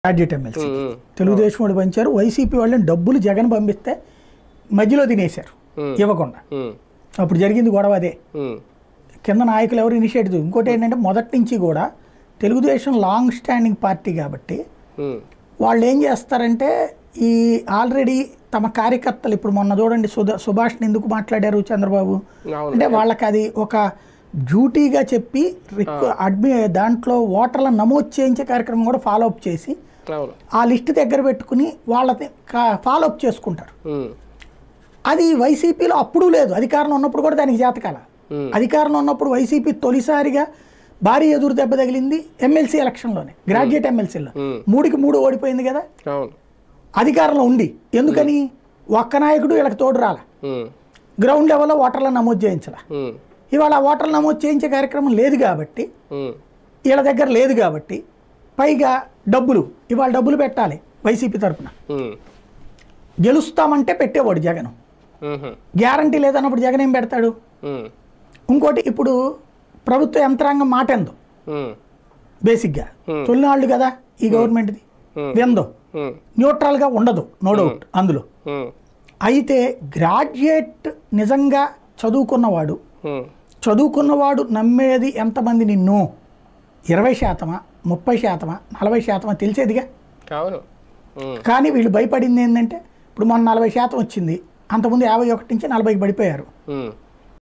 Graduate MLC ఉమ్, తెలుగుదేశం వాళ్ళు పంచారు YCP వాళ్ళని డబ్బులు జగన్ పంపిస్తే మధ్యలో తినేశారు ఉమ్, ఇవ్వకుండా ఉమ్, అప్పుడు జరిగింది గొడవ అదే ఉమ్, కింద నాయకులు ఎవరు ఇనిషియేటివ్ ఇంకోటి ఏంటంటే మొదటి నుంచి కూడా తెలుగుదేశం లాంగ్ స్టాండింగ్ పార్టీ కాబట్టి ఉమ్, వాళ్ళు ఏం చేస్తారంటే ఈ ఆల్రెడీ తమ కార్యకర్తలు ఇప్పుడు మొన్న చూడండి సుధా సుభాష్ని ఎందుకు మాట్లాడారు చంద్రబాబు అవును అంటే వాళ్ళకి అది ఒక డ్యూటీగా చెప్పి రిక్వ అడ్మి దాంట్లో ఓటర్ల నమోదు చేయించే కార్యక్రమం కూడా ఫాలో అప్ చేసి అవును ఆ లిస్ట్ దగ్గర పెట్టుకుని వాళ్ళని ఫాలో అప్ చేసుకుంటారు ఉమ్, అది వైసీపీలో అప్పుడు లేదు అధికారంలో ఉన్నప్పుడు కూడా దానికి జాతకాల ఉమ్, అధికారంలో ఉన్నప్పుడు వైసీపీ తొలిసారిగా భారీ ఎదురు దెబ్బ తగిలింది ఎమ్మెల్సీ ఎలక్షన్లోనే గ్రాడ్యుయేట్ ఎమ్మెల్సీలో ఉమ్, మూడుకి మూడు ఓడిపోయింది కదా అవును అధికారంలో ఉండి ఎందుకని ఒక్క నాయకుడు వీళ్ళకి తోడు రాల ఉమ్, గ్రౌండ్ లెవెల్లో ఓటర్లను నమోదు చేయించాల ఉమ్, ఇవాళ ఆ ఓటర్లు నమోదు చేయించే కార్యక్రమం లేదు కాబట్టి ఉమ్, వీళ్ళ దగ్గర లేదు కాబట్టి పైగా డబ్బులు ఇవాళ డబ్బులు పెట్టాలి వైసీపీ తరపున ఉమ్, గెలుస్తామంటే పెట్టేవాడు జగన్ ఉమ్, గ్యారంటీ లేదన్నప్పుడు జగన్ ఏం పెడతాడు ఉమ్, ఇంకోటి ఇప్పుడు ప్రభుత్వ యంత్రాంగం మాట ఎందు ఉమ్, బేసిక్గా Hmm. తొలినాళ్ళు కదా ఈ గవర్నమెంట్ది Hmm. వెందో ఉమ్, న్యూట్రల్గా ఉండదు నో డౌట్ అందులో ఉమ్, అయితే గ్రాడ్యుయేట్ నిజంగా చదువుకున్నవాడు ఉమ్, చదువుకున్నవాడు నమ్మేది ఎంతమంది నిన్ను ఇరవై శాతమా ముప్పై శాతమా నలభై శాతమా తెలిసేదిగా అవును ఉమ్, కానీ వీళ్ళు భయపడింది ఏంటంటే ఇప్పుడు మొన్న నలభై శాతం వచ్చింది అంతకుముందు యాభై ఒకటి నుంచి నలభైకి పడిపోయారు ఉమ్,